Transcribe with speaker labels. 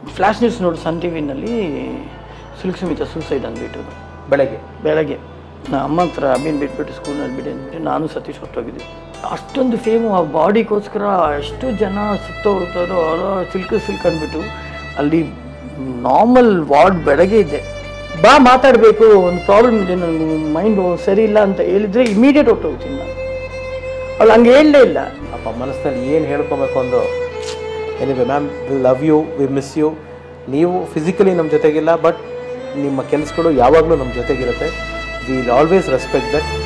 Speaker 1: flash news ನೋಡಿ Sun T ವಿನಲ್ಲಿ Silk Sumitha suicide ಅಂದ್ಬಿಟ್ಟು
Speaker 2: ಬೆಳಗ್ಗೆ
Speaker 1: ಬೆಳಗ್ಗೆ ನಾ ಅಮ್ಮ ಹತ್ರ ಅಮ್ಮನ ಬಿಟ್ಬಿಟ್ಟು ಸ್ಕೂಲ್ನಲ್ಲಿ ಬಿಡಿ ಅಂದ್ಬಿಟ್ಟು ನಾನು ಸತೀಶ್ ಹೊರಟೋಗಿದ್ದೆ ಅಷ್ಟೊಂದು ಫೇಮು ಆ ಬಾಡಿಗೋಸ್ಕರ ಎಷ್ಟು ಜನ ಸುತ್ತೋಗ್ತಾರೋ ಅವರ ಸಿಲ್ಕ್ ಸಿಲ್ಕ್ ಅಂದ್ಬಿಟ್ಟು ಅಲ್ಲಿ ನಾರ್ಮಲ್ ವಾರ್ಡ್ ಬೆಳಗ್ಗೆ ಇದೆ ಬಾ ಮಾತಾಡಬೇಕು ಒಂದು ಪ್ರಾಬ್ಲಮ್ ಇದೆ ನನಗೆ ಮೈಂಡು ಸರಿ ಇಲ್ಲ ಅಂತ ಹೇಳಿದ್ರೆ ಇಮಿಡಿಯೇಟ್ ಹೊರಟೋಗ್ತೀನಿ ನಾನು ಅವಳು ಹಂಗೆ ಹೇಳಲೇ ಇಲ್ಲ
Speaker 2: ಅಪ್ಪ ಮನಸ್ಸಿನಲ್ಲಿ ಏನು ಹೇಳ್ಕೊಬೇಕು ಅಂದು anyway ma'am we love you we miss you ನೀವು ಫಿಸಿಕಲಿ ನಮ್ಮ ಜೊತೆಗಿಲ್ಲ ಬಟ್ ನಿಮ್ಮ ಕೆಲಸಗಳು ಯಾವಾಗಲೂ ನಮ್ಮ ಜೊತೆಗಿರುತ್ತೆ ವಿ ಆಲ್ವೇಸ್ ರೆಸ್ಪೆಕ್ಟ್ ದಟ್